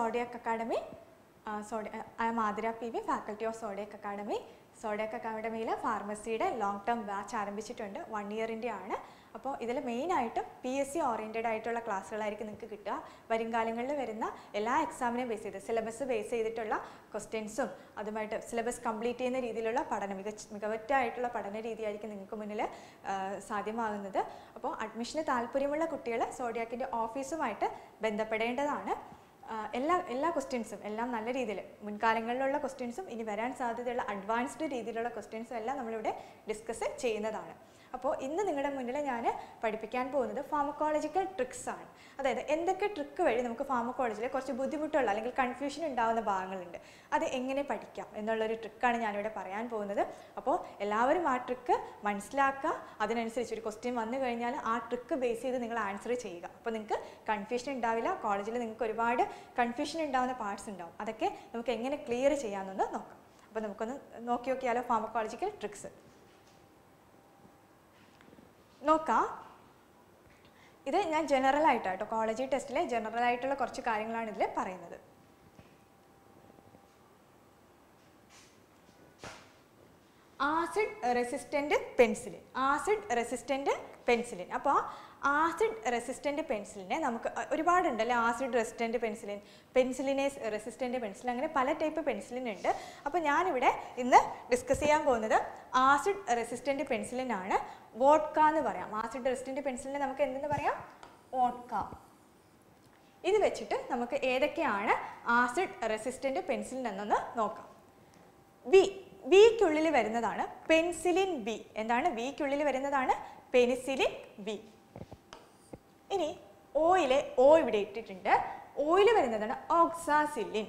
Zodiac academy സോഡി I M Athira P V faculty of Zodiac academy Zodiac അക്കാഡമിയിൽ ഫാർമസിയുടെ long term batch ആരംഭിച്ചിട്ടുണ്ട് one ഇയറിൻ്റെ ആണ് അപ്പോൾ ഇതിൽ മെയിനായിട്ടും പി എസ് സി ഓറിയൻറ്റഡ് ആയിട്ടുള്ള ക്ലാസ്സുകളായിരിക്കും നിങ്ങൾക്ക് കിട്ടുക വരും കാലങ്ങളിൽ വരുന്ന എല്ലാ എക്സാമിനെയും ബേസ് ചെയ്ത് സിലബസ് ബേസ് ചെയ്തിട്ടുള്ള ക്വസ്റ്റ്യൻസും അതുമായിട്ട് സിലബസ് കംപ്ലീറ്റ് ചെയ്യുന്ന രീതിയിലുള്ള പഠനം മികച്ച മികവറ്റായിട്ടുള്ള പഠന രീതിയായിരിക്കും നിങ്ങൾക്ക് മുന്നിൽ ആ, സാധ്യമാകുന്നത് അപ്പോൾ അഡ്മിഷന് താല്പര്യമുള്ള കുട്ടികൾ സോഡിയാക്കിൻ്റെ ഓഫീസുമായിട്ട് ബന്ധപ്പെടേണ്ടതാണ് ആ, എല്ലാ എല്ലാ ക്വസ്റ്റ്യൻസും എല്ലാം നല്ല രീതിയിൽ മുൻകാലങ്ങളിലുള്ള ക്വസ്റ്റ്യൻസും ഇനി വരാൻ സാധ്യതയുള്ള അഡ്വാൻസ്ഡ് രീതിയിലുള്ള ക്വസ്റ്റ്യൻസും എല്ലാം നമ്മളിവിടെ ഡിസ്കസ് ചെയ്യുന്നതാണ് അപ്പോൾ ഇന്ന് നിങ്ങളുടെ മുന്നിൽ ഞാൻ പഠിപ്പിക്കാൻ പോകുന്നത് ഫാമക്കോളജിക്കൽ ട്രിക്സ് ആണ് അതായത് എന്തൊക്കെ ട്രിക്ക് വഴി നമുക്ക് ഫാമക്കോളജിയിൽ കുറച്ച് ബുദ്ധിമുട്ടുള്ള അല്ലെങ്കിൽ കൺഫ്യൂഷൻ ഉണ്ടാകുന്ന ഭാഗങ്ങളുണ്ട് അത് എങ്ങനെ പഠിക്കാം എന്നുള്ളൊരു ട്രിക്കാണ് ഞാനിവിടെ പറയാൻ പോകുന്നത് അപ്പോൾ എല്ലാവരും ആ ട്രിക്ക് മനസ്സിലാക്കുക അതിനനുസരിച്ച് ഒരു ക്വസ്റ്റ്യൻ വന്നു കഴിഞ്ഞാൽ ആ ട്രിക്ക് ബേസ് ചെയ്ത് നിങ്ങൾ ആൻസർ ചെയ്യുക അപ്പോൾ നിങ്ങൾക്ക് കൺഫ്യൂഷൻ ഉണ്ടാവില്ല കോളേജിൽ നിങ്ങൾക്ക് ഒരുപാട് കൺഫ്യൂഷൻ ഉണ്ടാകുന്ന പാർട്സ് ഉണ്ടാവും അതൊക്കെ നമുക്ക് എങ്ങനെ ക്ലിയർ ചെയ്യാമെന്നൊന്ന് നോക്കാം അപ്പോൾ നമുക്കൊന്ന് നോക്കി നോക്കിയാലോ ഫാമക്കോളജിക്കൽ ട്രിക്സ് നോക്കാം ഇത് ഞാൻ ജനറൽ ആയിട്ടാട്ടോ കോളേജ് ടെസ്റ്റിലെ ജനറൽ ആയിട്ടുള്ള കുറച്ച് കാര്യങ്ങളാണ് ഇതിൽ പറയുന്നത് acid resistant penicillin acid resistant penicillin അപ്പോൾ ആസിഡ് റെസിസ്റ്റൻ്റ് പെൻസിലിനെ നമുക്ക് അ- ഒരുപാടുണ്ടല്ലേ acid resistant penicillin penicillinase resistant penicillin അങ്ങനെ പല ടൈപ്പ് പെൻസിലിൻ ഉണ്ട് അപ്പോൾ ഞാനിവിടെ ഇന്ന് ഡിസ്കസ് ചെയ്യാൻ പോകുന്നത് ആസിഡ് റെസിസ്റ്റൻ്റ് പെൻസിലിൻ ആണ് വോഡ്ക എന്ന് പറയാം ആസിഡ് റെസിസ്റ്റൻ്റ് പെൻസിലിനെ നമുക്ക് എന്തെന്ന് പറയാം വോഡ്ക ഇത് വെച്ചിട്ട് നമുക്ക് ഏതൊക്കെയാണ് ആസിഡ് റെസിസ്റ്റൻ്റ് പെൻസിലിൻ എന്നൊന്ന് നോക്കാം വി വിക്കുള്ളിൽ വരുന്നതാണ് പെൻസിലിൻ ബി എന്താണ് വിക്കുള്ളിൽ വരുന്നതാണ് പെനിസിലിൻ ബി ഇനി ഓയിലെ ഓ ഇവിടെ ഇട്ടിട്ടുണ്ട് ഓയിൽ വരുന്നതാണ് oxacillin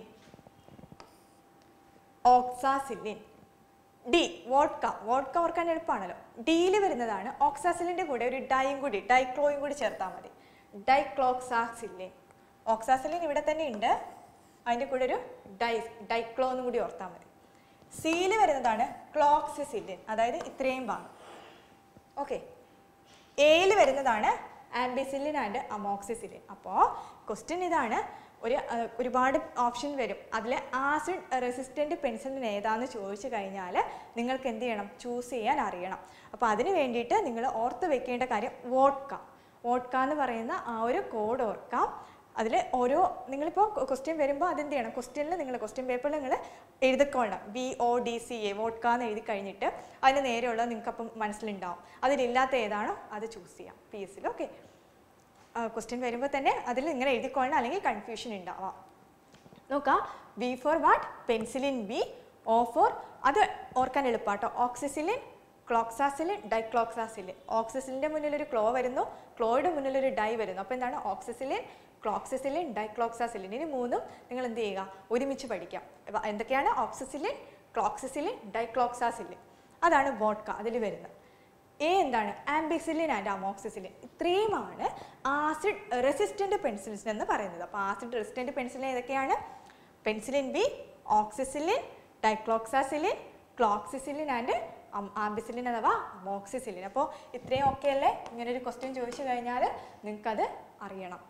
oxacillin D vodka vodka ഓർക്കാൻ എളുപ്പമാണല്ലോ ഡിയിൽ വരുന്നതാണ് ഓക്സാസിലിൻ്റെ കൂടെ ഒരു ഡൈയും കൂടി ഡൈക്ലോയും കൂടി ചേർത്താൽ മതി ഡൈക്ലോക്സാസിലിൻ ഓക്സാസിലിൻ ഇവിടെ തന്നെ ഉണ്ട് അതിൻ്റെ കൂടെ ഒരു ഡൈ ഡൈക്ലോ എന്നും കൂടി ഓർത്താൽ മതി സിയിൽ വരുന്നതാണ് ക്ലോക്സിസിലിൻ അതായത് ഇത്രയും ഭാഗം ഓക്കെ എയിൽ വരുന്നതാണ് ആംബിസിലിൻ ആൻഡ് അമോക്സിസിലിൻ അപ്പോൾ ക്വസ്റ്റ്യൻ ഇതാണ് ഒരു അഹ്, ഒരുപാട് ഓപ്ഷൻ വരും അതിൽ ആസിഡ് റെസിസ്റ്റൻറ്റ് പെൻസിലിൻ ഏതാന്ന് ചോദിച്ചു കഴിഞ്ഞാൽ നിങ്ങൾക്ക് എന്ത് ചെയ്യണം ചൂസ് ചെയ്യാൻ അറിയണം അപ്പോൾ അതിന് വേണ്ടിയിട്ട് നിങ്ങൾ ഓർത്ത് വെക്കേണ്ട കാര്യം വോട്ട്ക വോട്ട്ക എന്ന് പറയുന്ന ആ ഒരു കോഡ് ഓർക്കാം അതിൽ ഓരോ നിങ്ങളിപ്പോൾ ക്വസ്റ്റ്യൻ വരുമ്പോൾ അതെന്ത് ചെയ്യണം ക്വസ്റ്റ്യനിൽ നിങ്ങൾ ക്വസ്റ്റ്യൻ പേപ്പറിൽ നിങ്ങൾ എഴുതിക്കൊള്ളണം V O D C A vodka എന്ന് എഴുതി കഴിഞ്ഞിട്ട് അതിന് നേരെയുള്ളത് നിങ്ങൾക്ക് അപ്പം മനസ്സിലുണ്ടാവും അതിലില്ലാത്ത ഏതാണോ അത് ചൂസ് ചെയ്യാം പി എസ് സിയിൽ ഓക്കെ ക്വസ്റ്റ്യൻ വരുമ്പോൾ തന്നെ അതിൽ നിങ്ങൾ എഴുതിക്കൊള്ളണം അല്ലെങ്കിൽ കൺഫ്യൂഷൻ ഉണ്ടാവാം നോക്കാം B for what penicillin B O for അത് ഓർക്കാൻ എളുപ്പാട്ടോ ഓക്സിസിലിൻ ക്ലോക്സാസിലിൻ ഡൈക്ലോക്സാസിലിൻ ഓക്സിസിലിൻ്റെ മുന്നിൽ ഒരു ക്ലോ വരുന്നു ക്ലോയുടെ മുന്നിൽ ഒരു ഡൈ വരുന്നു അപ്പോൾ എന്താണ് ഓക്സിസിലിൻ ക്ലോക്സിസിലിൻ ഡൈക്ലോക്സാസിലിൻ ഇനി മൂന്നും നിങ്ങൾ എന്ത് ചെയ്യുക ഒരുമിച്ച് പഠിക്കാം ഇവ എന്തൊക്കെയാണ് ഓക്സിസിലിൻ ക്ലോക്സിസിലിൻ ഡൈക്ലോക്സാസിലിൻ അതാണ് വോഡ്ക അതിൽ വരുന്നത് എ എന്താണ് ആംബിസിലിൻ ആൻഡ് അമോക്സിസിലിൻ ഇത്രയുമാണ് ആസിഡ് റെസിസ്റ്റൻ്റ് പെൻസിൽസ് എന്ന് പറയുന്നത് അപ്പോൾ ആസിഡ് റെസിസ്റ്റൻ്റ് പെൻസിലിൻ ഏതൊക്കെയാണ് penicillin B oxacillin dicloxacillin cloxacillin and ampicillin അഥവാ അമോക്സിസിലിൻ അപ്പോൾ ഇത്രയും ഒക്കെ അല്ലേ ഇങ്ങനെ ഒരു ക്വസ്റ്റ്യൻ ചോദിച്ചു കഴിഞ്ഞാൽ നിങ്ങൾക്കത് അറിയണം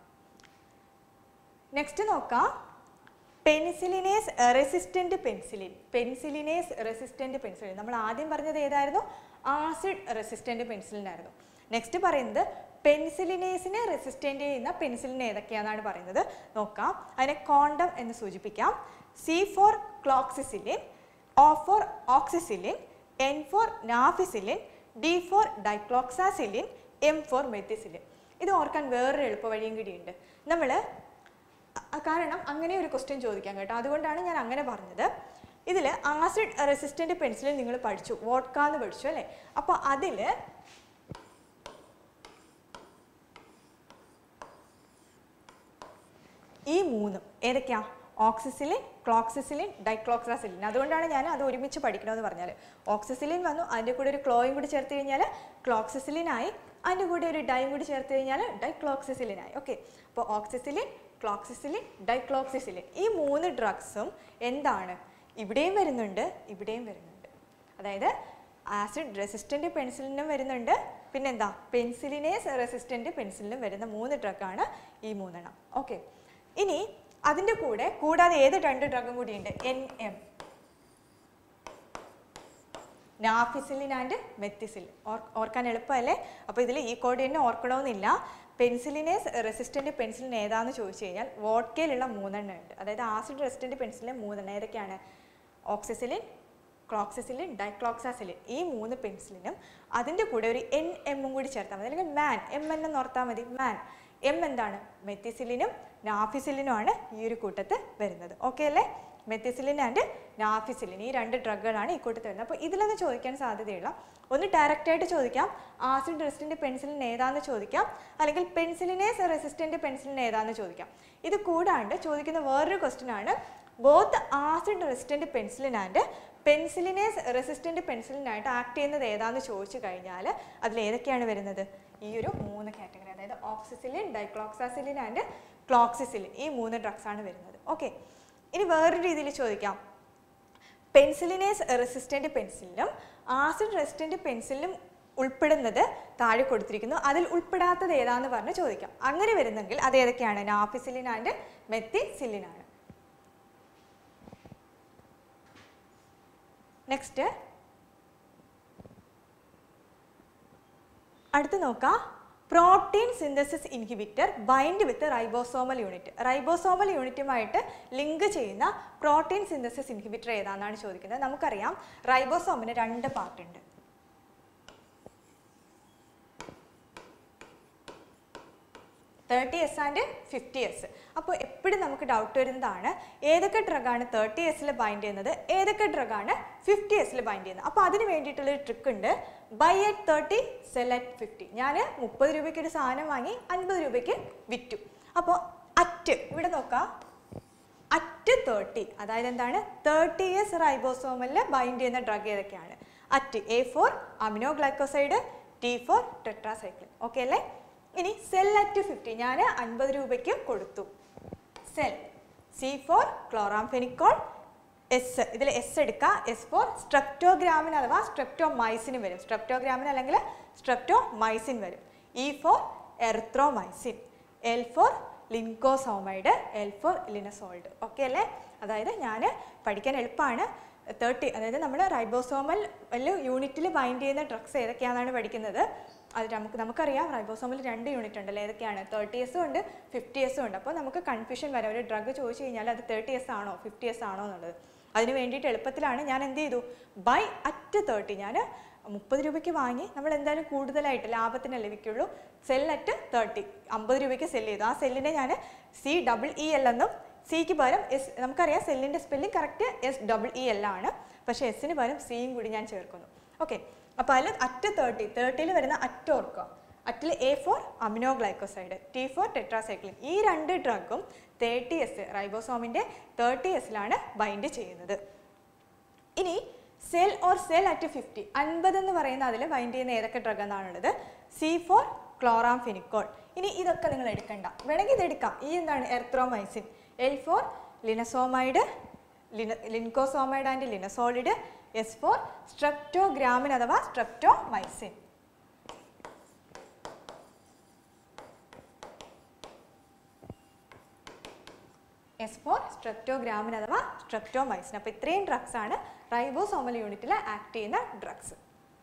നെക്സ്റ്റ് നോക്കാം penicillinase resistant penicillin penicillinase resistant penicillin നമ്മൾ ആദ്യം പറഞ്ഞത് ഏതായിരുന്നു ആസിഡ് റെസിസ്റ്റൻ്റ് പെൻസിലിനായിരുന്നു നെക്സ്റ്റ് പറയുന്നത് പെൻസിലിനേസിനെ റെസിസ്റ്റൻ്റ് ചെയ്യുന്ന പെൻസിലിൻ ഏതൊക്കെയാണെന്നാണ് പറയുന്നത് നോക്കാം അതിനെ കോണ്ടം എന്ന് സൂചിപ്പിക്കാം C for cloxacillin O for oxacillin N for nafcillin D for dicloxacillin M for methicillin ഇത് ഓർക്കാൻ വേറൊരു എളുപ്പ വഴിയും കൂടിയുണ്ട് നമ്മൾ അ- കാരണം അങ്ങനെ ഒരു ക്വസ്റ്റ്യൻ ചോദിക്കാം കേട്ടോ അതുകൊണ്ടാണ് ഞാൻ അങ്ങനെ പറഞ്ഞത് ഇതിൽ ആസിഡ് റെസിസ്റ്റൻ്റ് പെൻസിലിൻ നിങ്ങൾ പഠിച്ചു വോഡ്ക എന്ന് പഠിച്ചു അല്ലേ അപ്പോൾ അതിൽ ഈ മൂന്നും ഏതൊക്കെയാ ഓക്സിസിലിൻ ക്ലോക്സിസിലിൻ ഡൈക്ലോക്സാസിലിൻ അതുകൊണ്ടാണ് ഞാൻ അത് ഒരുമിച്ച് പഠിക്കണമെന്ന് പറഞ്ഞാൽ ഓക്സിസിലിൻ വന്നു അതിൻ്റെ കൂടെ ഒരു ക്ലോയും കൂടി ചേർത്ത് കഴിഞ്ഞാൽ ക്ലോക്സിസിലിൻ ആയി അതിൻ്റെ കൂടെ ഒരു ഡൈയും കൂടി ചേർത്ത് കഴിഞ്ഞാൽ ഡൈക്ലോക്സിസിലിൻ ആയി ഓക്കെ അപ്പോൾ ഓക്സിസിലിൻ ക്ലോക്സിസിലിൻ ഡൈക്ലോക്സിസിലിൻ ഈ മൂന്ന് ഡ്രഗ്സും എന്താണ് ഇവിടെയും വരുന്നുണ്ട് ഇവിടെയും വരുന്നുണ്ട് അതായത് ആസിഡ് റെസിസ്റ്റൻ്റ് പെൻസിലിനും വരുന്നുണ്ട് പിന്നെന്താ പെൻസിലിനേസ് റെസിസ്റ്റൻ്റ് പെൻസിലിനും വരുന്ന മൂന്ന് ഡ്രഗാണ് ഈ മൂന്നെണ്ണം ഓക്കെ ഇനി അതിൻ്റെ കൂടെ കൂടാതെ ഏത് രണ്ട് ഡ്രഗും കൂടിയുണ്ട് N M nafcillin and methicillin ഓർക്കാൻ എളുപ്പമല്ലേ അപ്പോൾ ഇതിൽ ഈ കോഡ് തന്നെ ഓർക്കണമെന്നില്ല പെൻസിലിനേസ് റെസിസ്റ്റൻറ്റ് പെൻസിലിൻ ഏതാണെന്ന് ചോദിച്ചു കഴിഞ്ഞാൽ വോഡ്കയിലുള്ള മൂന്നെണ്ണം ഉണ്ട് അതായത് ആസിഡ് റെസിസ്റ്റൻറ്റ് പെൻസിലിൻ മൂന്നെണ്ണം ഏതൊക്കെയാണ് ഓക്സിസിലിൻ ക്ലോക്സിസിലിൻ ഡൈക്ലോക്സാസിലിൻ ഈ മൂന്ന് പെൻസിലിനും അതിൻ്റെ കൂടെ ഒരു എൻ എമ്മും കൂടി ചേർത്താൽ മതി അല്ലെങ്കിൽ മാൻ എം എന്ന് ഓർത്താൽ മതി മാൻ എം എന്താണ് മെത്തിസിലിനും നാഫിസിലിനുമാണ് ഈ ഒരു കൂട്ടത്ത് വരുന്നത് ഓക്കെ അല്ലേ മെത്തിസിലിൻ ആൻഡ് നാഫിസിലിൻ ഈ രണ്ട് ഡ്രഗുകളാണ് ഈ കൂട്ടത്തിൽ വരുന്നത് അപ്പോൾ ഇതിലൊന്ന് ചോദിക്കാൻ സാധ്യതയുള്ള ഒന്ന് ഡയറക്റ്റ് ആയിട്ട് ചോദിക്കാം ആസിഡ് റെസിസ്റ്റന്റ് പെൻസിലിൻ ഏതാന്ന് ചോദിക്കാം അല്ലെങ്കിൽ പെൻസിലിനേസ് റെസിസ്റ്റന്റ് പെൻസിലിൻ ഏതാന്ന് ചോദിക്കാം ഇത് കൂടാണ്ട് ചോദിക്കുന്ന വേറൊരു ക്വസ്റ്റ്യൻ ആണ് both acid resistant penicillin and penicillinase resistant പെൻസിലിനായിട്ട് ആക്ട് ചെയ്യുന്നത് ഏതാന്ന് ചോദിച്ചു കഴിഞ്ഞാൽ അതിൽ ഏതൊക്കെയാണ് വരുന്നത് ഈ ഒരു മൂന്ന് കാറ്റഗറി അതായത് ഓക്സിസിലിൻ ഡൈക്ലോക്സാസിലിൻ ആൻഡ് ക്ലോക്സിസിലിൻ ഈ മൂന്ന് ഡ്രഗ്സ് ആണ് വരുന്നത് ഓക്കെ ഇനി വേറൊരു രീതിയിൽ ചോദിക്കാം പെൻസിലിനേസ് റെസിസ്റ്റന്റ് പെൻസിലിനും ആസിഡ് റെസിസ്റ്റന്റ് പെൻസിലിനും ഉൾപ്പെടുന്നത് താഴെ കൊടുത്തിരിക്കുന്നു അതിൽ ഉൾപ്പെടാത്തത് ഏതാന്ന് പറഞ്ഞ് ചോദിക്കാം അങ്ങനെ വരുന്നെങ്കിൽ അത് ഏതൊക്കെയാണ് നാഫിസിലിൻ ആൻഡ് മെത്തിസിലിൻ ആണ് നെക്സ്റ്റ് അടുത്ത് നോക്കാം protein synthesis inhibitor bind with ribosomal unit ribosomal യൂണിറ്റുമായിട്ട് ലിങ്ക് ചെയ്യുന്ന പ്രോട്ടീൻ സിന്തസിസ് ഇൻഹിബിറ്റർ ഏതാണെന്നാണ് ചോദിക്കുന്നത് നമുക്കറിയാം റൈബോസോമിന് രണ്ട് പാർട്ട് ഉണ്ട് thirty S and fifty S അപ്പോൾ എപ്പോഴും നമുക്ക് ഡൗട്ട് വരുന്നതാണ് ഏതൊക്കെ ഡ്രഗാണ് തേർട്ടി എസിൽ ബൈൻഡ് ചെയ്യുന്നത് ഏതൊക്കെ ഡ്രഗാണ് ഫിഫ്റ്റി എസിൽ ബൈൻഡ് ചെയ്യുന്നത് അപ്പോൾ അതിന് വേണ്ടിയിട്ടുള്ളൊരു ട്രിക്ക് ഉണ്ട് buy at thirty cell at fifty ഞാൻ മുപ്പത് രൂപയ്ക്ക് ഒരു സാധനം വാങ്ങി അൻപത് രൂപയ്ക്ക് വിറ്റു അപ്പോൾ അറ്റ് ഇവിടെ നോക്കാം അറ്റ് തേർട്ടി അതായത് എന്താണ് തേർട്ടി ഇയേഴ്സ് റൈബോസോമലിൽ ബൈൻഡ് ചെയ്യുന്ന ഡ്രഗ് ഏതൊക്കെയാണ് at A for aminoglycoside T for tetracycline okay അല്ലേ ഇനി സെൽ അറ്റ് ഫിഫ്റ്റി ഞാൻ അൻപത് രൂപയ്ക്ക് കൊടുത്തു sell C for chloramphenicol S ഇതിൽ എസ് എടുക്കുക എസ് ഫോർ സ്ട്രെപ്റ്റോഗ്രാമിന് അഥവാ സ്ട്രെപ്റ്റോമൈസിന് വരും സ്ട്രെപ്റ്റോഗ്രാമിന് അല്ലെങ്കിൽ സ്ട്രെപ്റ്റോമൈസിൻ വരും E for erythromycin L for lincosamide L for linezolid okay അല്ലേ അതായത് ഞാൻ പഠിക്കാൻ എളുപ്പമാണ് തേർട്ടി അതായത് നമ്മൾ റൈബോസോമൽ യൂണിറ്റിൽ ബൈൻഡ് ചെയ്യുന്ന ഡ്രഗ്സ് ഏതൊക്കെയാണെന്നാണ് പഠിക്കുന്നത് അത് നമുക്ക് നമുക്കറിയാം റൈബോസോമിൽ രണ്ട് യൂണിറ്റ് ഉണ്ടല്ലോ ഏതൊക്കെയാണ് തേർട്ടി എസും ഉണ്ട് ഫിഫ്റ്റി എസും ഉണ്ട് അപ്പോൾ നമുക്ക് കൺഫ്യൂഷൻ വരാം ഒരു ഡ്രഗ് ചോദിച്ചു കഴിഞ്ഞാൽ അത് തേർട്ടി എസ് ആണോ ഫിഫ്റ്റി എസ് ആണോ എന്നുള്ളത് അതിന് വേണ്ടിയിട്ട് എളുപ്പത്തിലാണ് ഞാൻ എന്ത് ചെയ്തു ബൈ അറ്റ് തേർട്ടി ഞാൻ മുപ്പത് രൂപയ്ക്ക് വാങ്ങി നമ്മൾ എന്തായാലും കൂടുതലായിട്ട് ലാഭത്തിനല്ലേ വിൽക്കുള്ളൂ സെൽ അറ്റ് തേർട്ടി അമ്പത് രൂപയ്ക്ക് സെൽ ചെയ്തു ആ സെല്ലിനെ ഞാൻ സി ഡബിൾ ഇ എൽ എന്നും സിക്ക് പകരം എസ് നമുക്കറിയാം സെല്ലിൻ്റെ spelling correct S double E L ആണ് പക്ഷേ എസിന് പകരം സിയും കൂടി ഞാൻ ചേർക്കുന്നു ഓക്കെ അപ്പോൾ അതിൽ അറ്റ് തേർട്ടി തേർട്ടിയിൽ വരുന്ന അറ്റ് ഓർക്കുക അറ്റിൽ A for aminoglycoside T for tetracycline ഈ രണ്ട് ഡ്രഗും തേർട്ടി എസ് റൈബോസോമിൻ്റെ തേർട്ടി എസിലാണ് ബൈൻഡ് ചെയ്യുന്നത് ഇനി cell or cell at fifty അൻപത് എന്ന് പറയുന്ന അതിൽ ബൈൻഡ് ചെയ്യുന്ന ഏതൊക്കെ ഡ്രഗ് എന്നാണുള്ളത് സി ഫോർ ക്ലോറാംഫിനിക്കോൾ ഇനി ഇതൊക്കെ നിങ്ങൾ എടുക്കണ്ട വേണമെങ്കിൽ ഇത് എടുക്കാം ഈ എന്താണ് എർത്രോമൈസിൻ എൽ ഫോർ ലിനസോമൈഡ് ലിന lincosamide and linezolid S for streptogramin അഥവാ സ്ട്രെപ്റ്റോമൈസിൻ എസ് ഫോർ സ്ട്രെപ്റ്റോഗ്രാമിൻ അഥവാ സ്ട്രെപ്റ്റോമൈസിൻ അപ്പോൾ ഇത്രയും ഡ്രഗ്സ് ആണ് റൈബോസോമൽ യൂണിറ്റിൽ ആക്ട് ചെയ്യുന്ന ഡ്രഗ്സ്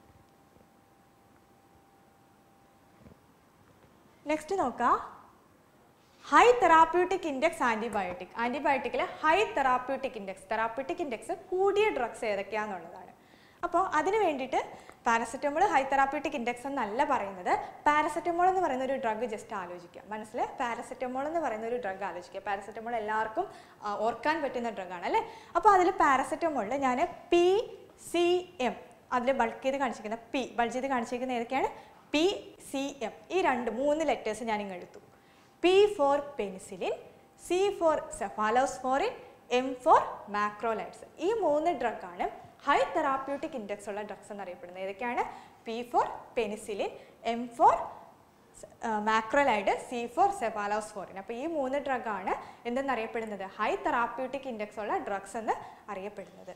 നെക്സ്റ്റ് നോക്കാം ഹൈ തെറാപ്യൂട്ടിക് ഇൻഡെക്സ് ആൻറ്റിബയോട്ടിക് ആൻറ്റിബയോട്ടിക്കിൽ high therapeutic index therapeutic index കൂടിയ ഡ്രഗ്സ് ഏതൊക്കെയാണെന്നുള്ളതാണ് അപ്പോൾ അതിന് വേണ്ടിയിട്ട് പാരസെറ്റമോൾ ഹൈ തെറാപ്യൂട്ടിക് ഇൻഡെക്സ് എന്നല്ല പറയുന്നത് പാരസെറ്റമോൾ എന്ന് പറയുന്ന ഒരു ഡ്രഗ് ജസ്റ്റ് ആലോചിക്കുക മനസ്സിൽ പാരസെറ്റമോൾ എന്ന് പറയുന്ന ഒരു ഡ്രഗ് ആലോചിക്കുക പാരസെറ്റമോൾ എല്ലാവർക്കും ആ, ഓർക്കാൻ പറ്റുന്ന ഡ്രഗാണ് അല്ലേ അപ്പോൾ അതിൽ പാരസെറ്റമോളിൽ ഞാൻ പി സി എം അതിൽ ബൾക്ക് ചെയ്ത് കാണിച്ചിരിക്കുന്ന പി ബൾജ് ചെയ്ത് കാണിച്ചിരിക്കുന്ന ഏതൊക്കെയാണ് പി സി എം ഈ രണ്ട് മൂന്ന് ലെറ്റേഴ്സ് ഞാൻ ഇങ്ങ് എടുത്തു P for penicillin C for cephalosporin M for macrolides ഈ മൂന്ന് ഡ്രഗാണ് ഹൈ തെറാപ്യൂട്ടിക് ഇൻഡെക്സ് ഉള്ള ഡ്രഗ്സ് എന്നറിയപ്പെടുന്നത് ഏതൊക്കെയാണ് P for penicillin M for macrolide C for cephalosporin അപ്പോൾ ഈ മൂന്ന് ഡ്രഗാണ് എന്തെന്നറിയപ്പെടുന്നത് ഹൈ തെറാപ്യൂട്ടിക് ഇൻഡെക്സ് ഉള്ള ഡ്രഗ്സ് എന്ന് അറിയപ്പെടുന്നത്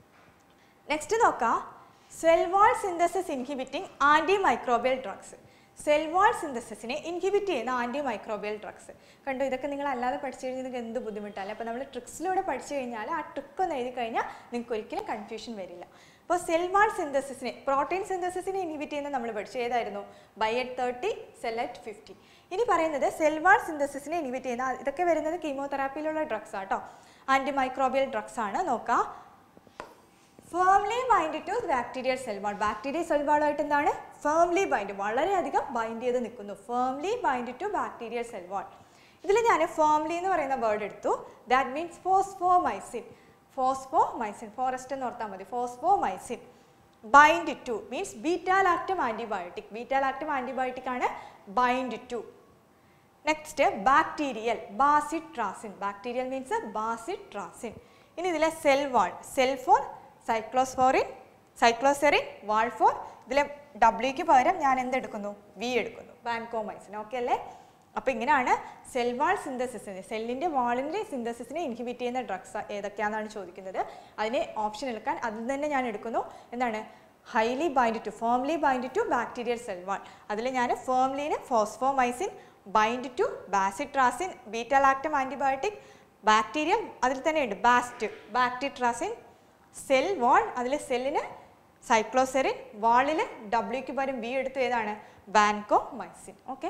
നെക്സ്റ്റ് നോക്കാം cell wall synthesis inhibiting antimicrobial drugs cell wall സിന്തസിസിനെ ഇൻഹിബിറ്റ് ചെയ്യുന്ന ആൻറ്റി മൈക്രോബിയൽ ഡ്രഗ്സ് കണ്ടു ഇതൊക്കെ നിങ്ങൾ അല്ലാതെ പഠിച്ചു കഴിഞ്ഞാൽ നിങ്ങൾക്ക് എന്ത് ബുദ്ധിമുട്ടല്ല അപ്പോൾ നമ്മൾ ട്രിക്സിലൂടെ പഠിച്ചു കഴിഞ്ഞാൽ ആ ട്രിക്ക് ഒന്ന് എഴുതി കഴിഞ്ഞാൽ നിങ്ങൾക്ക് ഒരിക്കലും കൺഫ്യൂഷൻ വരില്ല അപ്പോൾ സെൽ വാൾ സിന്തസിസിനെ പ്രോട്ടീൻ സിന്തസിസിനെ ഇൻഹിബിറ്റ് ചെയ്യുന്ന നമ്മൾ പഠിച്ചു ഏതായിരുന്നു buy at thirty cell at fifty ഇനി പറയുന്നത് സെൽ വാൾ സിന്തസിസിനെ ഇൻഹിബിറ്റ് ചെയ്യുന്ന ഇതൊക്കെ വരുന്നത് കീമോതെറാപ്പിയിലുള്ള ഡ്രഗ്സ് ആട്ടോ ആൻറ്റി മൈക്രോബിയൽ ഡ്രഗ്സ് ആണ് നോക്കാം firmly bind to bacterial cell wall bacterial cell വാളുമായിട്ട് എന്താണ് ഫേംലി ബൈൻഡ് വളരെയധികം ബൈൻഡ് ചെയ്ത് നിൽക്കുന്നു firmly bind to bacterial cell wall ഇതിൽ ഞാൻ ഫേംലി എന്ന് പറയുന്ന വേർഡ് എടുത്തു that means phospho മൈസിൻ phospho fosfomycin forest എന്ന് ഓർത്താൽ മതി fosfomycin bind to means beta lactam antibiotic beta lactam antibiotic ആണ് bind to next bacterial bacitracin bacterial means bacitracin ഇനി ഇതിലെ cell wall cell for cyclosporine cycloserine wall for ഇതിലെ ഡബ്ല്യൂക്ക് പകരം ഞാൻ എന്തെടുക്കുന്നു വി എടുക്കുന്നു വാൻകോമൈസിൻ ഓക്കെ അല്ലേ അപ്പോൾ ഇങ്ങനെയാണ് സെൽ വാൾ സിന്തസിസിന് സെല്ലിൻ്റെ വാളിൻ്റെ സിന്തസിസിനെ ഇൻഹിബിറ്റ് ചെയ്യുന്ന ഡ്രഗ്സ് ഏതൊക്കെയാണെന്നാണ് ചോദിക്കുന്നത് അതിന് ഓപ്ഷൻ എടുക്കാൻ അതിൽ തന്നെ ഞാൻ എടുക്കുന്നു എന്താണ് highly bind to firmly bind to bacterial cell wall അതിൽ ഞാൻ ഫേംലിന് fosfomycin bind to bacitracin beta lactam antibiotic bacterial അതിൽ തന്നെ ഉണ്ട് ബാസ്റ്റ് ബാക്ടിട്രാസിൻ സെൽ വാൾ അതിൽ സെല്ലിന് സൈക്ലോസെറിൻ വാളിൽ ഡബ്ല്യൂക്ക് പകരം വി എടുത്തു ഏതാണ് vancomycin okay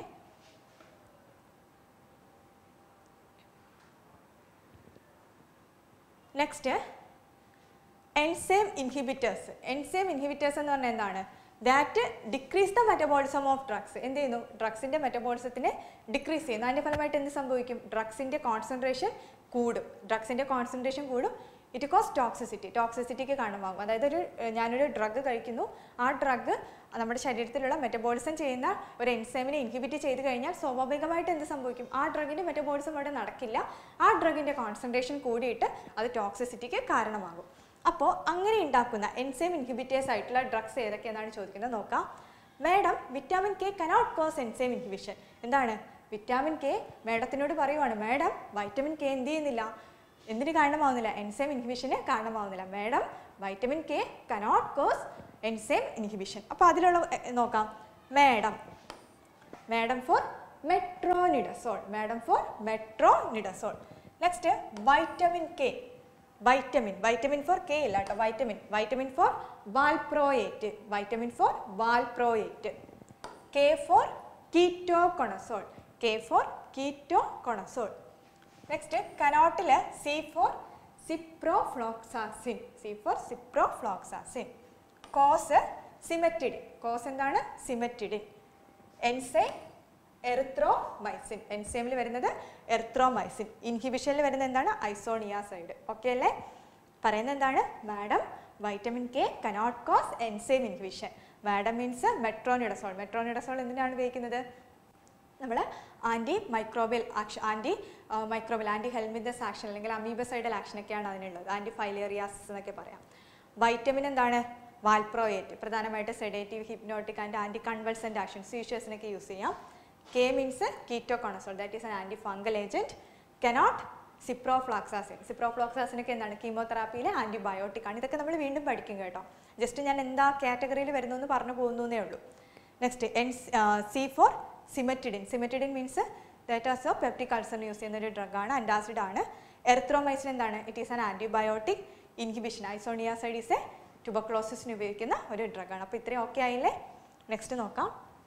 next enzyme inhibitors enzyme inhibitors എന്ന് പറഞ്ഞാൽ എന്താണ് that decrease the metabolism of drugs എന്ത് ചെയ്യുന്നു ഡ്രഗ്സിൻ്റെ മെറ്റബോളിസത്തിനെ ഡിക്രീസ് ചെയ്യുന്നു അതിൻ്റെ ഫലമായിട്ട് എന്ത് സംഭവിക്കും ഡ്രഗ്സിൻ്റെ കോൺസെൻട്രേഷൻ കൂടും ഡ്രഗ്സിൻ്റെ കോൺസെൻട്രേഷൻ കൂടും ഇറ്റ് കോസ് ടോക്സിസിറ്റി ടോക്സിസിറ്റിക്ക് കാരണമാകും അതായത് ഒരു ഏഹ്, ഞാനൊരു ഡ്രഗ് കഴിക്കുന്നു ആ ഡ്രഗ് നമ്മുടെ ശരീരത്തിലുള്ള മെറ്റബോളിസം ചെയ്യുന്ന ഒരു എൻസൈമിനെ ഇൻഹിബിറ്റ് ചെയ്ത് കഴിഞ്ഞാൽ സ്വാഭാവികമായിട്ട് എന്ത് സംഭവിക്കും ആ ഡ്രഗിൻ്റെ മെറ്റബോളിസം അവിടെ നടക്കില്ല ആ ഡ്രഗിൻ്റെ കോൺസെൻട്രേഷൻ കൂടിയിട്ട് അത് ടോക്സിസിറ്റിക്ക് കാരണമാകും അപ്പോൾ അങ്ങനെ ഉണ്ടാക്കുന്ന എൻസൈം ഇൻഹിബിറ്റേഴ്സ് ആയിട്ടുള്ള ഡ്രഗ്സ് ഏതൊക്കെയെന്നാണ് ചോദിക്കുന്നത് നോക്കാം madam vitamin K cannot cause enzyme inhibition എന്താണ് വിറ്റാമിൻ കെ മാഡത്തിനോട് പറയുവാണ് മാഡം വൈറ്റമിൻ കെ എന്ത് ചെയ്യുന്നില്ല എന്തിന് കാരണമാവുന്നില്ല എൻസൈം ഇൻഹിബിഷന് കാരണമാവുന്നില്ല madam vitamin K cannot cause enzyme inhibition അപ്പോൾ അതിലുള്ള എ, നോക്കാം madam madam for metronidazole madam for metronidazole next vitamin K vitamin vitamin for K ഇല്ല കേട്ടോ vitamin vitamin for valproate vitamin for valproate K for keto കൊണസോൾ K for ketoconazole next കനോട്ടില് C for ciprofloxacin C for ciprofloxacin cause cimetidine cause എന്താണ് cimetidine enzyme erythromycin എൻസൈമിൽ വരുന്നത് erythromycin ഇൻഹിബിഷനിൽ വരുന്നത് എന്താണ് ഐസോണിയാസൈഡ് okay അല്ലേ പറയുന്നത് എന്താണ് madam vitamin K cannot cause enzyme inhibition madam means metronidazole metronidazole എന്തിനാണ് ഉപയോഗിക്കുന്നത് നമ്മൾ antimicrobial action antimicrobial anti helminthic action അല്ലെങ്കിൽ അമീബസൈഡൽ ആക്ഷനൊക്കെയാണ് അതിനുള്ളത് ആൻറ്റി ഫൈലേറിയാസിസ് എന്നൊക്കെ പറയാം വൈറ്റമിൻ എന്താണ് വാൽപ്രോയേറ്റ് പ്രധാനമായിട്ട് sedative hypnotic and anticonvulsant action സീഷ്യസിനൊക്കെ യൂസ് ചെയ്യാം K means ketoconazole that is an antifungal agent cannot ciprofloxacin സിപ്രോഫ്ലോക്സാസിനൊക്കെ എന്താണ് കീമോതെറാപ്പിയിലെ ആൻറ്റിബയോട്ടിക് ആണ് ഇതൊക്കെ നമ്മൾ വീണ്ടും പഠിക്കും കേട്ടോ ജസ്റ്റ് ഞാൻ എന്താ കാറ്റഗറിയിൽ വരുന്നു എന്ന് പറഞ്ഞു പോകുന്നു എന്നേ ഉള്ളൂ next N C for cimetidine cimetidine means that's of peptic അൾസറിന് യൂസ് ചെയ്യുന്ന ഒരു ഡ്രഗാണ് അൻറ്റാസിഡ് ആണ് എർത്രോമൈസിൻ എന്താണ് it is an antibiotic inhibition isoniazid is a ട്യൂബക്ലോസിസിന് ഉപയോഗിക്കുന്ന ഒരു ഡ്രഗാണ് അപ്പോൾ ഇത്രയും ഓക്കെ ആയില്ലേ നെക്സ്റ്റ് നോക്കാം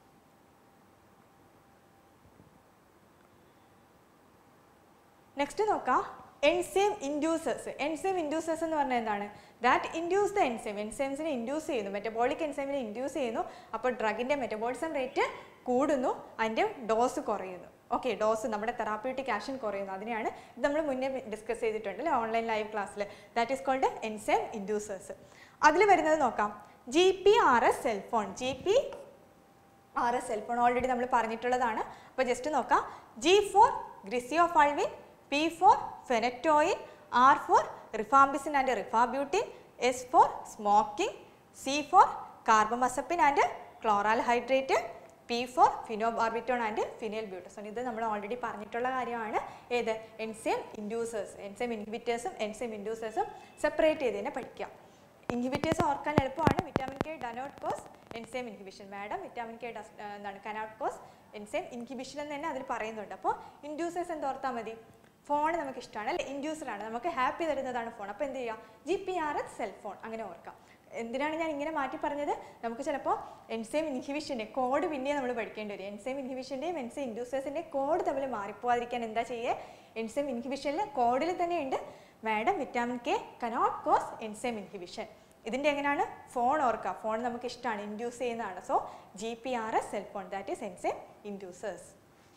നെക്സ്റ്റ് നോക്കാം എൻസൈം ഇൻഡ്യൂസേഴ്സ് എൻസൈം ഇൻഡ്യൂസേഴ്സ് എന്ന് പറഞ്ഞാൽ എന്താണ് ദാറ്റ് ഇൻഡ്യൂസ് ദ എൻസൈം എൻസൈംസിനെ ഇൻഡ്യൂസ് ചെയ്യുന്നു മെറ്റബോളിക് എൻസൈമിനെ ഇൻഡ്യൂസ് ചെയ്യുന്നു അപ്പോൾ ഡ്രഗിൻ്റെ മെറ്റബോളിസം റേറ്റ് കൂടുന്നു അതിൻ്റെ ഡോസ് കുറയുന്നു ഓക്കെ ഡോസ് നമ്മുടെ തെറാപ്യൂട്ടിക് ആക്ഷൻ കുറയുന്നു അതിനെയാണ് ഇത് നമ്മൾ മുന്നേ ഡിസ്കസ് ചെയ്തിട്ടുണ്ട് അല്ലേ ഓൺലൈൻ ലൈവ് ക്ലാസ്സിൽ that is called enzyme inducers അതിൽ വരുന്നത് നോക്കാം G P R S cellphone G P R S cellphone already നമ്മൾ പറഞ്ഞിട്ടുള്ളതാണ് അപ്പോൾ ജസ്റ്റ് നോക്കാം G for griseofulvin P for phenytoin R four rifampicin and rifabutin S for smoking C for carbamazepine and chloral hydrate P for phenobarbitone and phenylbutazone ഇത് നമ്മൾ already പറഞ്ഞിട്ടുള്ള കാര്യമാണ് ഏത് enzyme inducers enzyme ഇൻഹിബിറ്റേഴ്സും enzyme ഇൻഡ്യൂസേഴ്സും separate ചെയ്ത് തന്നെ പഠിക്കാം ഇൻഹിബിറ്റേഴ്സ് ഓർക്കാൻ എളുപ്പമാണ് vitamin K do not cause enzyme inhibition madam vitamin K does എന്താണ് കനാട്ട് കോസ് എൻസൈം ഇൻഹിബിഷൻ എന്ന് തന്നെ അതിൽ പറയുന്നുണ്ട് അപ്പോൾ ഇൻഡ്യൂസേഴ്സ് എന്ത് ഓർത്താൽ മതി ഫോൺ നമുക്ക് ഇഷ്ടമാണ് അല്ലേ ഇൻഡ്യൂസർ ആണ് നമുക്ക് ഹാപ്പി തരുന്നതാണ് ഫോൺ അപ്പോൾ എന്ത് ചെയ്യുക G P R S cell phone അങ്ങനെ ഓർക്കാം എന്തിനാണ് ഞാൻ ഇങ്ങനെ മാറ്റി പറഞ്ഞത് നമുക്ക് ചിലപ്പോൾ എൻസൈം ഇൻഹിബിഷൻ്റെ കോഡ് പിന്നെ നമ്മൾ പഠിക്കേണ്ടി വരും എൻസൈം ഇൻഹിബിഷൻ്റെയും എൻസൈം ഇൻഡ്യൂസേഴ്സിൻ്റെയും കോഡ് തമ്മിൽ മാറിപ്പോവാതിരിക്കാൻ എന്താ ചെയ്യുക എൻസൈം ഇൻഹിബിഷനിൽ കോഡിൽ തന്നെ ഉണ്ട് madam vitamin K cannot cause enzyme inhibition ഇതിൻ്റെ എങ്ങനെയാണ് ഫോൺ ഓർക്കുക ഫോൺ നമുക്ക് ഇഷ്ടമാണ് ഇൻഡ്യൂസ് ചെയ്യുന്നതാണ് so G P R S cell phone that is enzyme inducers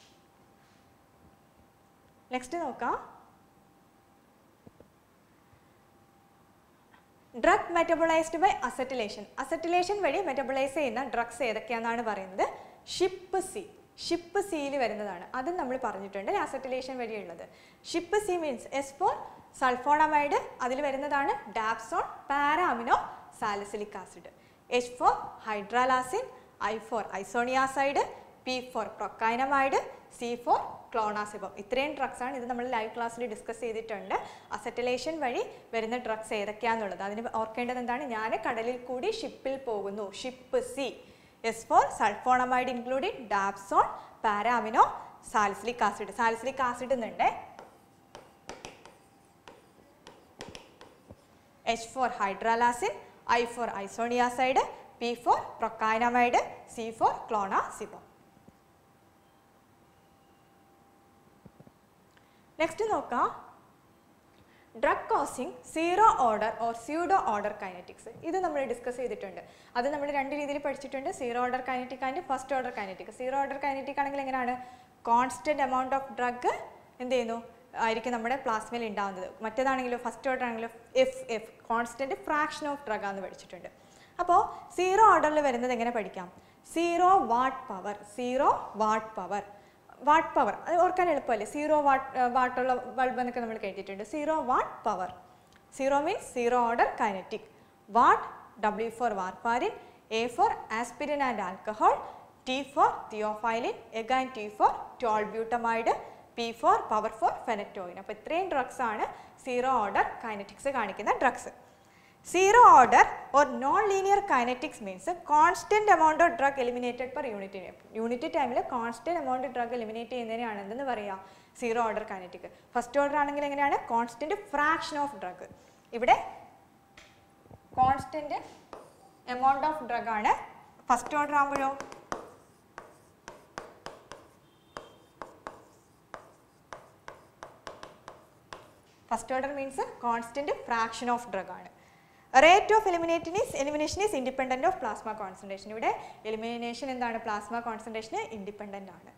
next നോക്കാം drug metabolised by acetylation acetylation വഴി മെറ്റബോളൈസ് ചെയ്യുന്ന ഡ്രഗ്സ് ഏതൊക്കെയാണെന്നാണ് പറയുന്നത് ഷിപ്പ് സി ഷിപ്പ് സിയിൽ വരുന്നതാണ് അതും നമ്മൾ പറഞ്ഞിട്ടുണ്ട് അസറ്റിലേഷൻ വഴിയുള്ളത് ship C means S for sulfonamide അതിൽ വരുന്നതാണ് dapsone para amino salicylic acid H for hydralazine I for isoniazid P for procainamide C for clonazepam ഇത്രയും ഡ്രഗ്സ് ആണ് ഇത് നമ്മൾ ലൈവ് ക്ലാസ്സിൽ ഡിസ്കസ് ചെയ്തിട്ടുണ്ട് അസറ്റലേഷൻ വഴി വരുന്ന ഡ്രഗ്സ് ഏതൊക്കെയാണെന്നുള്ളത് അതിന് ഓർക്കേണ്ടത് എന്താണ് ഞാൻ കടലിൽ കൂടി ഷിപ്പിൽ പോകുന്നു ship C S for sulfonamide including dapsone para amino salicylic acid salicylic acid എന്നുണ്ട് H for hydralazine I for isoniazid P for procainamide C for clonazepam next നോക്കാം drug causing zero order or pseudo order kinetics ഇത് നമ്മൾ discuss ചെയ്തിട്ടുണ്ട് അത് നമ്മൾ രണ്ട് രീതിയിൽ പഠിച്ചിട്ടുണ്ട് zero order kinetic and first order kinetic zero order kinetic ആണെങ്കിൽ എങ്ങനെയാണ് കോൺസ്റ്റന്റ് എമൗണ്ട് ഓഫ് ഡ്രഗ് എന്ത് ചെയ്യുന്നു ആയിരിക്കും നമ്മുടെ പ്ലാസ്മയിൽ ഉണ്ടാകുന്നത് മറ്റേതാണെങ്കിലോ ഫസ്റ്റ് ഓർഡർ ആണെങ്കിലോ F F constant fraction of drug ആണെന്ന് പഠിച്ചിട്ടുണ്ട് അപ്പോൾ സീറോ ഓർഡറിൽ വരുന്നത് എങ്ങനെ പഠിക്കാം zero watt power zero watt power watt power അത് ഓർക്കാൻ എളുപ്പമല്ലേ സീറോ വാട്ട് വാട്ടുള്ള ബൾബ് എന്നൊക്കെ നമ്മൾ കേട്ടിട്ടുണ്ട് zero watt power zero means zero order kinetic watt W for warfarin A for aspirin and alcohol T for theophylline again T for tolbutamide P for power for phenytoin അപ്പോൾ ഇത്രയും drugs ആണ് zero order kinetics കാണിക്കുന്ന drugs zero order or non linear kinetics means constant amount of drug eliminated per unit unit ടൈമിൽ constant amount drug eliminate ചെയ്യുന്നതിനാണ് എന്തെന്ന് പറയാം zero order kinetic first order ആണെങ്കിൽ എങ്ങനെയാണ് കോൺസ്റ്റന്റ് ഫ്രാക്ഷൻ ഓഫ് ഡ്രഗ് ഇവിടെ constant amount of drug ആണ് first order ആകുമ്പോഴോ first order means constant fraction of drug ആണ് rate of elimination is elimination is independent of plasma concentration ഇവിടെ elimination എന്താണ് plasma കോൺസെൻട്രേഷന് independent ആണ്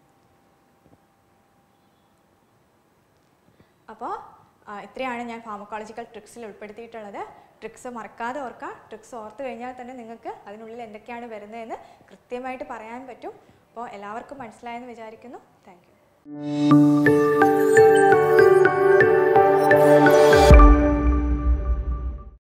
അപ്പോൾ ഇത്രയാണ് ഞാൻ ഫാമക്കോളജിക്കൽ ട്രിക്സിൽ ഉൾപ്പെടുത്തിയിട്ടുള്ളത് ട്രിക്സ് മറക്കാതെ ഓർക്കുക ട്രിക്സ് ഓർത്ത് കഴിഞ്ഞാൽ തന്നെ നിങ്ങൾക്ക് അതിനുള്ളിൽ എന്തൊക്കെയാണ് വരുന്നതെന്ന് കൃത്യമായിട്ട് പറയാൻ പറ്റും അപ്പോൾ എല്ലാവർക്കും മനസ്സിലായെന്ന് വിചാരിക്കുന്നു താങ്ക്